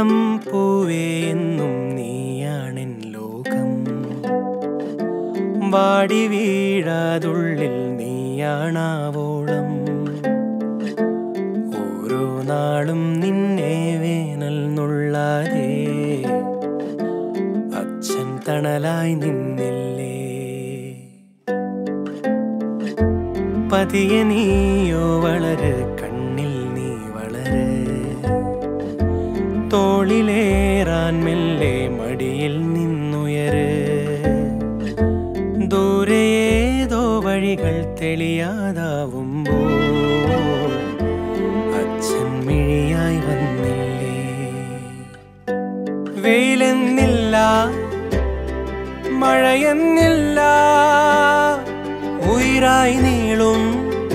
ഇളം പൂവേ എന്നും നീയാണെൻ ലോകം വാടി വീഴാതുള്ളിൽ നീയാണാവോളം ഓരോ നാളും നിന്നെ വേനൽ നുള്ളാതെ അച്ഛൻ തണലായി നിന്നില്ലേ പതിയെ നീയോ വളര് കണ്ണിൽ നീ വളര് തോളിലേറാൻ മെല്ലെ മടിയിൽ നിന്നുയര് ദൂരേതോ വഴികൾ തെളിയാതാവുമ്പോൾ അച്ഛൻ മിഴിയായി വന്നില്ലേ വെയിലെന്നില്ല മഴയെന്നില്ല ഉയരായി നീളും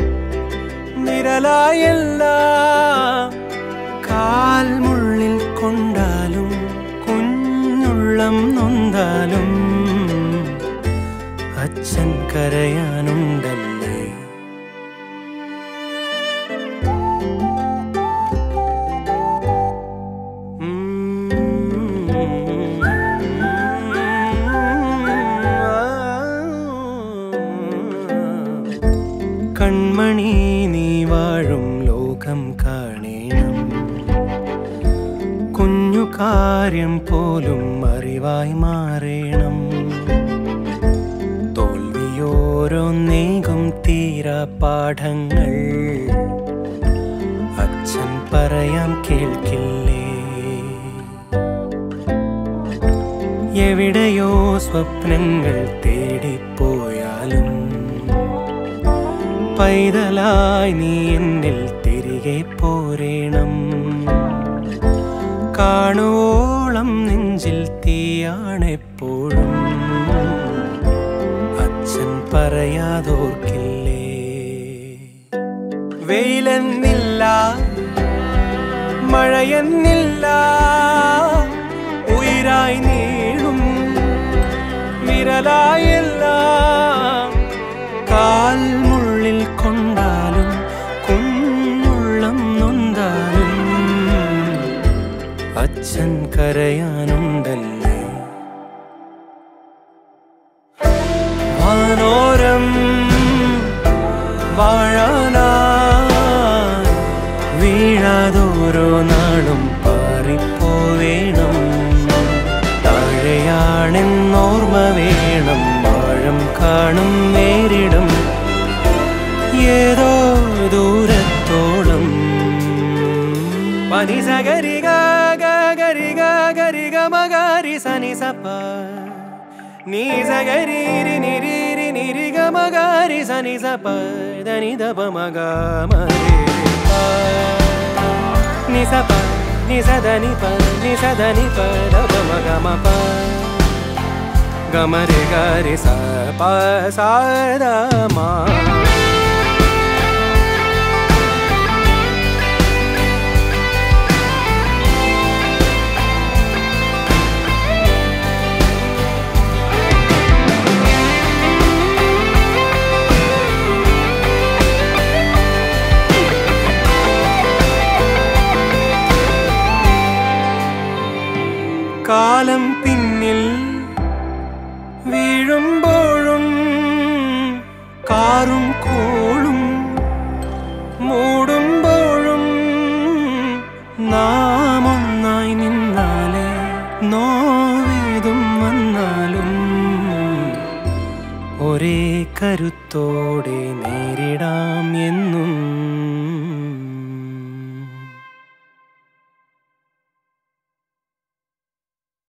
നിരലായല്ല കാൽമുള്ളിൽ കൊണ്ടാലും കുഞ്ഞുള്ളം നൊന്താലും അച്ഛൻ കരയാനുണ്ടല്ലേ കൺമണി നീ വാഴും ലോകം കാണേണം കുഞ്ഞു കാര്യം പോലും അറിവായി മാറേണം തോൽവിയോരോന്നേകും തീരാ പാഠങ്ങൾ അച്ഛൻ പറയാം കേൾക്കില്ലേ എവിടെയോ സ്വപ്നങ്ങൾ തേടിപ്പോയാലും പൈതലായി നീ എന്നിൽ തിരികെ പോരേണം കാണുവോളം നെഞ്ചിൽ തീയാണെപ്പോഴും അച്ഛൻ പറയാതോർക്കില്ലേ വെയിലെന്നില്ല മഴയെന്നില്ല ഉയരായി നീളും വിരലായല്ല കാൽമുള്ളിൽ കൊണ്ടാലും കുഞ്ഞുള്ളം നൊന്താലും അച്ഛൻ കരയാനുണ്ടല്ലേ വാനോരം വാഴാനായി വീഴാതോരോ നാളും പാറിപ്പോവേണം താഴെയാണെന്നോർമ്മ വേണം ആഴം കാണും നേരിടും ഏതോ ദൂരത്തോളം പനി സഗരി ഗരി ഗരി ഗമഗരി സനി സപ്പ നീ സഗരി നിരി നിരി ഗമഗരി സനി സപ്പ ധനി ദപ മഗ നി സപ നി സദനി പ നി സദനി പ ദപ മഗ മപ ഗമരി ഗരി സ പ സ ദ മ കാലം പിന്നിൽ വീഴുമ്പോഴും കാറും കോളും മൂടുമ്പോഴും നാം ഒന്നായി നിന്നാലേ നോവേതും വന്നാലും ഒരേ കരുത്തോടെ നേരിടാം എന്ന്